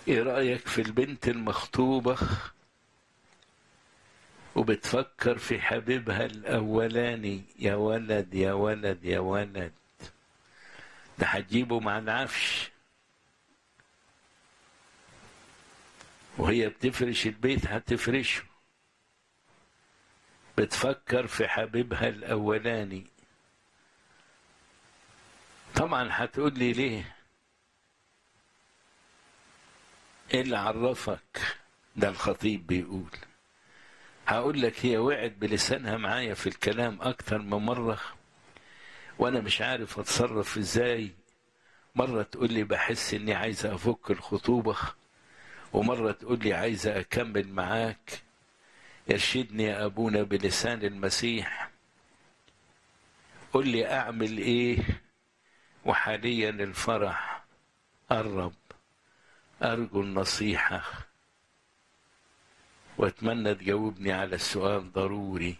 ايه رأيك في البنت المخطوبة وبتفكر في حبيبها الأولاني يا ولد يا ولد يا ولد ده هتجيبه مع العفش وهي بتفرش البيت هتفرشه بتفكر في حبيبها الأولاني طبعا هتقول لي ليه ايه اللي عرفك ده الخطيب بيقول هقول لك هي وقعت بلسانها معايا في الكلام اكتر من مره وانا مش عارف اتصرف ازاي مره تقول لي بحس اني عايزه افك الخطوبه ومره تقول لي عايزه اكمل معاك يرشدني يا ابونا بلسان المسيح قل لي اعمل ايه وحاليا الفرح قرب أرجو النصيحة وأتمنى تجاوبني على السؤال ضروري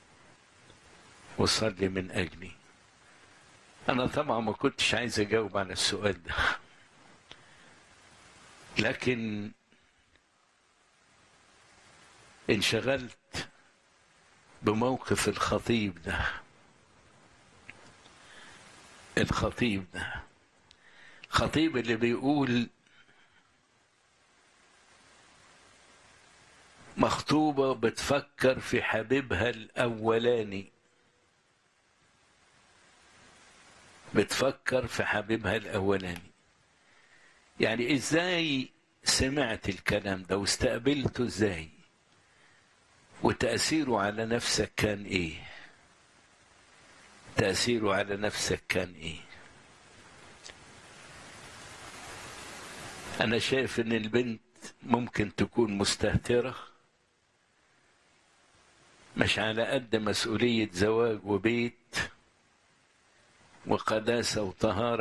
وصلي من أجلي أنا طبعا ما كنتش عايز أجاوب على السؤال ده لكن انشغلت بموقف الخطيب ده الخطيب ده خطيب اللي بيقول مخطوبة بتفكر في حبيبها الأولاني بتفكر في حبيبها الأولاني يعني إزاي سمعت الكلام ده واستقبلته إزاي وتأثيره على نفسك كان إيه تأثيره على نفسك كان إيه أنا شايف إن البنت ممكن تكون مستهترة مش على قد مسؤولية زواج وبيت وقداسة وطهارة